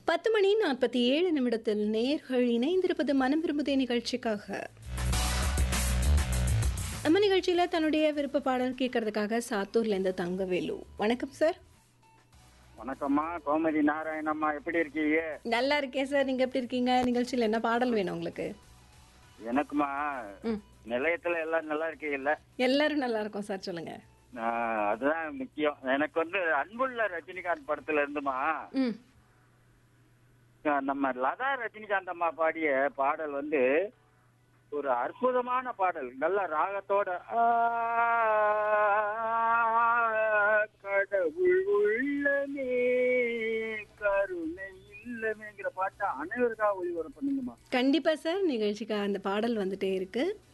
பத்து மணி நாற்பத்தி ஏழு நிமிடத்தில் நேர்கள் இணைந்திருப்பது மனம் விரும்புதே நிகழ்ச்சிக்காக நம்ம நிகழ்ச்சியில் தன்னுடைய விருப்ப பாடல் கேட்கறதுக்காக சாத்தூர்லேருந்து தங்கவேலு வணக்கம் சார் வணக்கம்மா கோமதி நாராயணம்மா எப்படி இருக்கீங்க நல்லா இருக்கேன் சார் நீங்கள் எப்படி இருக்கீங்க நிகழ்ச்சியில் என்ன பாடல் வேணும் உங்களுக்கு எனக்குமா ம் நிலையத்துல எல்லாம் நல்லா இருக்கீங்கல்ல எல்லாரும் நல்லா இருக்கோம் சார் சொல்லுங்க ஆஹ், அதுதான் முக்கியம் எனக்கு வந்து அன்புள்ள ரஜினிகாந்த் படத்துல இருந்துமா ம் ஆஹ், நம்ம லதா ரஜினிகாந்த் அம்மா பாடிய பாடல் வந்து ஒரு அற்புதமான பாடல் நல்ல ராகத்தோட ஆ, கடவுள் உள்ளமே கருணை இல்லமேங்கிற பாட்டை அனைவருக்காக ஒளிபரப்பு பண்ணுங்கம்மா கண்டிப்பாக சார் நிகழ்ச்சிக்கு அந்த பாடல் வந்துட்டே இருக்கு